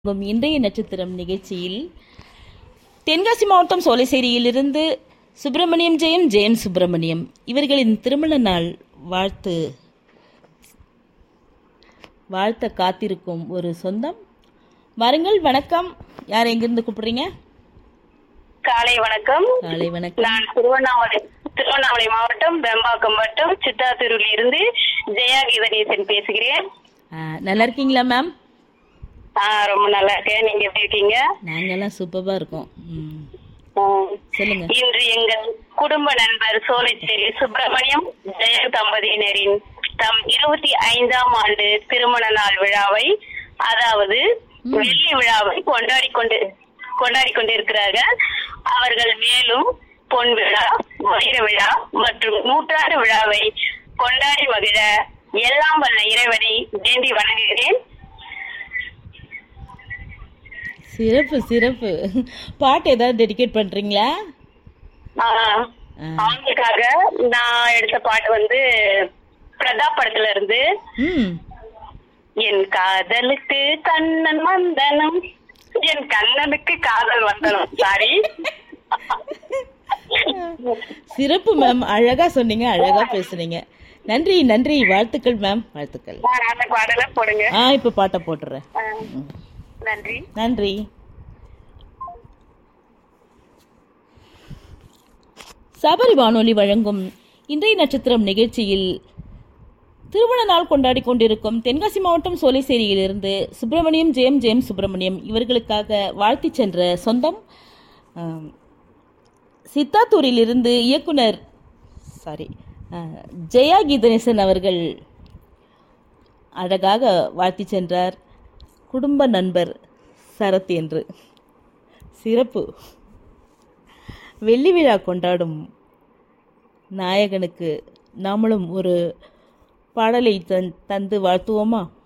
வழங்கும் இன்றைய நட்சத்திரம் நிகழ்ச்சியில் தென்காசி மாவட்டம் சோலைசேரியிலிருந்து சுப்பிரமணியம் ஜெயம் ஜெயம் சுப்பிரமணியம் இவர்களின் திருமண நாள் வாழ்த்து வாழ்த்த காத்திருக்கும் ஒரு சொந்தம் வாருங்கள் வணக்கம் யார் எங்கிருந்து கூப்பிடுறீங்க காலை வணக்கம் காலை வணக்கம் நான் திருவண்ணாமலை திருவண்ணாமலை மாவட்டம் பெம்பாக்கம் வட்டம் சித்தாத்தூரில் இருந்து ஜெயா கீதநேசன் பேசுகிறேன் ஆ, நல்லா இருக்கீங்களா மேம் ஆ, ரொம்ப நல்லா இருக்கேன் நீங்க எப்படி இருக்கீங்க நாங்கெல்லாம் சூப்பராக இருக்கோம் ம், ம். சொல்லுங்க இன்று எங்கள் குடும்ப நண்பர் சோலைச்சேரி சுப்பிரமணியம் ஜெய தம்பதியினரின் தம் இருபத்தி ஐந்தாம் ஆண்டு திருமண நாள் விழாவை அதாவது வெள்ளி விழாவை கொண்டாடி கொண்டு கொண்டாடி கொண்டிருக்கிறார்கள் அவர்கள் மேலும் பொன் விழா வைர விழா மற்றும் நூற்றாண்டு விழாவை கொண்டாடி மகிழ எல்லாம் வல்ல இறைவனை வேண்டி வணங்குகிறேன் சிறப்பு சிறப்பு பாட்டு ஏதாவது டெடிகேட் பண்ணுறீங்களா ஆஹ் ஆ. அவங்களுக்காக நான் எடுத்த பாட்டு வந்து பிரதாப் படத்துல இருந்து ம் என் காதலுக்கு கண்ணன் வந்தனம் என் கண்ணனுக்கு காதல் வந்தனம் சாரி சிறப்பு மேம் அழகா சொன்னீங்க அழகா பேசுனீங்க நன்றி நன்றி வாழ்த்துக்கள் மேம் வாழ்த்துக்கள் அந்த பாடல போடுங்க ஆ இப்போ பாட்டை போட்டுறேன் ஆ, நன்றி நன்றி சபரி வானொலி வழங்கும் இன்றைய நட்சத்திரம் நிகழ்ச்சியில் திருமண நாள் கொண்டாடி கொண்டிருக்கும் தென்காசி மாவட்டம் சோலைசேரியிலிருந்து சுப்பிரமணியம் ஜெயம் ஜெயம் சுப்பிரமணியம் இவர்களுக்காக வாழ்த்தி சென்ற சொந்தம் ஆம், சித்தாத்தூரிலிருந்து இயக்குனர் சாரி ஜெயா கீதநேசன் அவர்கள் அழகாக வாழ்த்தி சென்றார் குடும்ப நண்பர் சரத் என்று சிறப்பு வெள்ளி விழா கொண்டாடும் நாயகனுக்கு நாமளும் ஒரு பாடலை தந் தந்து வாழ்த்துவோமா